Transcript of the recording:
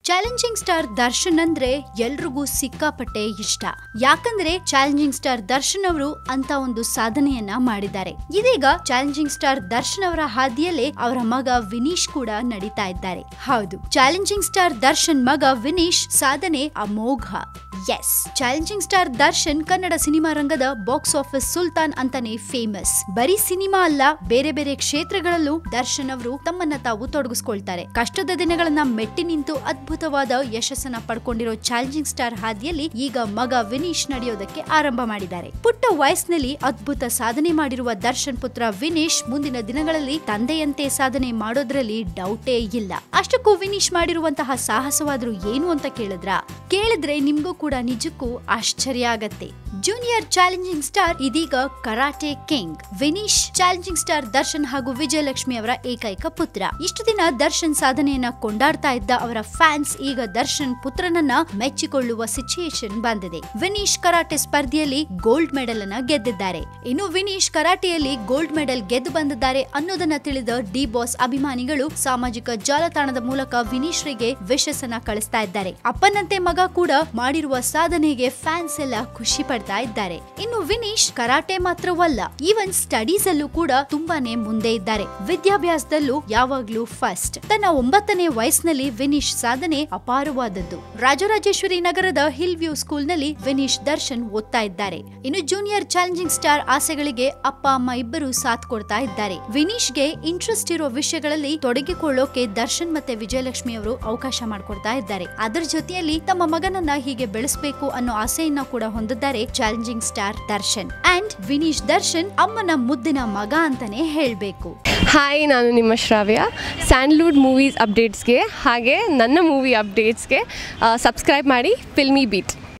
challenging star Darshan ಅಂದ್ರೆ ಎಲ್ರಿಗೂ ಸಿಕ್ಕಾಪಟ್ಟೆ ಇಷ್ಟ ಯಾಕಂದ್ರೆ ಚಾಲೆಂಜಿಂಗ್ ಸ್ಟಾರ್ ದರ್ಶನ್ ಅವರು ಅಂತ ಒಂದು ಸಾಧನೆಯನ್ನ ಮಾಡಿದ್ದಾರೆ ಇದೀಗ ಚಾಲೆಂಜಿಂಗ್ ಸ್ಟಾರ್ ದರ್ಶನ್ ಅವರ ಹಾದಿಯಲ್ಲೇ ಅವರ ಮಗ ವಿನೀಶ್ ಕೂಡ ನಡೀತಾ ಇದ್ದಾರೆ ಹೌದು ಚಾಲೆಂಜಿಂಗ್ ಸ್ಟಾರ್ ದರ್ಶನ್ ಮಗ ವಿನೀಶ್ ಸಾಧನೆ ಅಮೋಘ ಎಸ್ challenging star Darshan Kannada cinema ರಂಗದ ಬಾಕ್ಸ್ ಆಫೀಸ್ ಸುಲ್ತಾನ್ ಅಂತಾನೆ ಫೇಮಸ್ ಬರೀ ಸಿನಿಮಾ ಅಲ್ಲ ಬೇರೆ ಬೇರೆ ಕ್ಷೇತ್ರಗಳಲ್ಲೂ ದರ್ಶನ್ ಅವರು ತಮ್ಮನ್ನ ತಾವು ತೊಡಗಿಸ್ಕೊಳ್ತಾರೆ ಕಷ್ಟದ ದಿನಗಳನ್ನ ಮೆಟ್ಟಿ ನಿಂತು ಅದ್ಭುತವಾದ ಯಶಸ್ಸನ್ನ ಪಡ್ಕೊಂಡಿರೋ ಚಾಲೆಂಜಿಂಗ್ ಸ್ಟಾರ್ ಹಾದಿಯಲ್ಲಿ ಈಗ ಮಗ ವಿನೀಶ್ ನಡೆಯೋದಕ್ಕೆ ಆರಂಭ ಮಾಡಿದ್ದಾರೆ ಪುಟ್ಟ ವಯಸ್ಸಿನಲ್ಲಿ ಅದ್ಭುತ ಸಾಧನೆ ಮಾಡಿರುವ ದರ್ಶನ್ ಪುತ್ರ ವಿನೀಶ್ ಮುಂದಿನ ದಿನಗಳಲ್ಲಿ ತಂದೆಯಂತೆ ಸಾಧನೆ ಮಾಡೋದ್ರಲ್ಲಿ ಡೌಟೇ ಇಲ್ಲ ಅಷ್ಟಕ್ಕೂ ವಿನೀಶ್ ಮಾಡಿರುವಂತಹ ಸಾಹಸವಾದ್ರೂ ಏನು ಅಂತ ಕೇಳಿದ್ರ ಕೇಳಿದ್ರೆ ನಿಮ್ಗೂ ಕೂಡ ನಿಜಕ್ಕೂ ಆಶ್ಚರ್ಯ ಆಗತ್ತೆ ಜೂನಿಯರ್ ಚಾಲೆಂಜಿಂಗ್ ಸ್ಟಾರ್ ಇದೀಗ karate king Vineesh challenging star Darshan ಹಾಗೂ ವಿಜಯಲಕ್ಷ್ಮಿ ಅವರ ಏಕೈಕ ಪುತ್ರ ಇಷ್ಟು ದಿನ ದರ್ಶನ್ ಸಾಧನೆಯನ್ನ ಕೊಂಡಾಡ್ತಾ ಇದ್ದ ಅವರ ಫ್ಯಾನ್ಸ್ ಈಗ ದರ್ಶನ್ ಪುತ್ರನನ್ನ ಮೆಚ್ಚಿಕೊಳ್ಳುವ ಸಿಚುಯೇಷನ್ ಬಂದಿದೆ ವಿನೀಶ್ ಕರಾಟೆ ಸ್ಪರ್ಧೆಯಲ್ಲಿ ಗೋಲ್ಡ್ ಮೆಡಲ್ ಅನ್ನ ಗೆದ್ದಿದ್ದಾರೆ ಇನ್ನು ವಿನೀಶ್ ಕರಾಟೆಯಲ್ಲಿ ಗೋಲ್ಡ್ ಮೆಡಲ್ ಗೆದ್ದು ಬಂದಿದ್ದಾರೆ ಅನ್ನೋದನ್ನ ತಿಳಿದ ಡಿ ಬಾಸ್ ಅಭಿಮಾನಿಗಳು ಸಾಮಾಜಿಕ ಜಾಲತಾಣದ ಮೂಲಕ ವಿನೀಶ್ರಿಗೆ ವಿಶಸ್ ಅನ್ನ ಕಳಿಸ್ತಾ ಇದ್ದಾರೆ ಅಪ್ಪನಂತೆ ಮಗ ಕೂಡ ಮಾಡಿರುವ ಸಾಧನೆಗೆ ಫ್ಯಾನ್ಸ್ ಎಲ್ಲ ಖುಷಿ ಪಡ್ತಾ ಇದ್ದಾರೆ ಇನ್ನು ವಿನೀಶ್ ಕರಾಟೆ ಮಾತ್ರವಲ್ಲ ಈವನ್ ಸ್ಟಡೀಸ್ ಅಲ್ಲೂ ಕೂಡ ತುಂಬಾನೇ ಮುಂದೆ ಇದ್ದಾರೆ ವಿದ್ಯಾಭ್ಯಾಸದಲ್ಲೂ ಯಾವಾಗ್ಲೂ ಫಸ್ಟ್ ತನ್ನ ಒಂಬತ್ತನೇ ವಯಸ್ಸಿನಲ್ಲಿ ವಿನೀಶ್ ಸಾಧನೆ ಅಪಾರವಾದದ್ದು ರಾಜರಾಜೇಶ್ವರಿ ನಗರದ ಹಿಲ್ ವ್ಯೂ ಸ್ಕೂಲ್ ನಲ್ಲಿ ವಿನೀಶ್ ದರ್ಶನ್ ಓದ್ತಾ ಇದ್ದಾರೆ ಇನ್ನು ಜೂನಿಯರ್ ಚಾಲೆಂಜಿಂಗ್ ಸ್ಟಾರ್ ಆಸೆಗಳಿಗೆ ಅಪ್ಪ ಅಮ್ಮ ಇಬ್ಬರು ಸಾಥ್ ಕೊಡ್ತಾ ಇದ್ದಾರೆ ವಿನೀಶ್ಗೆ ಇಂಟ್ರೆಸ್ಟ್ ಇರೋ ವಿಷಯಗಳಲ್ಲಿ ತೊಡಗಿಕೊಳ್ಳೋಕೆ ದರ್ಶನ್ ಮತ್ತೆ ವಿಜಯಲಕ್ಷ್ಮಿ ಅವರು ಅವಕಾಶ ಮಾಡಿಕೊಡ್ತಾ ಇದ್ದಾರೆ ಅದರ ಜೊತೆಯಲ್ಲಿ ತಮ್ಮ ಮಗನನ್ನ ಹೀಗೆ ಬೆಳೆಸಬೇಕು ಅನ್ನೋ ಆಸೆಯನ್ನ ಕೂಡ ಹೊಂದಿದ್ದಾರೆ challenging star Darshan and Vineesh Darshan ಅಮ್ಮನ ಮುದ್ದಿನ ಮಗ ಅಂತಾನೆ ಹೇಳ್ಬೇಕು ಹಾಯ್ ನಾನು ನಿಮ್ಮ ಶ್ರಾವ್ಯ ಸ್ಯಾಂಡ್ಲ್ವುಡ್ ಮೂವೀಸ್ ಅಪ್ಡೇಟ್ಸ್ಗೆ ಹಾಗೆ ನನ್ನ ಮೂವಿ ಅಪ್ಡೇಟ್ಸ್ಗೆ ಸಬ್ಸ್ಕ್ರೈಬ್ ಮಾಡಿ ಫಿಲ್ಮಿ ಬೀಟ್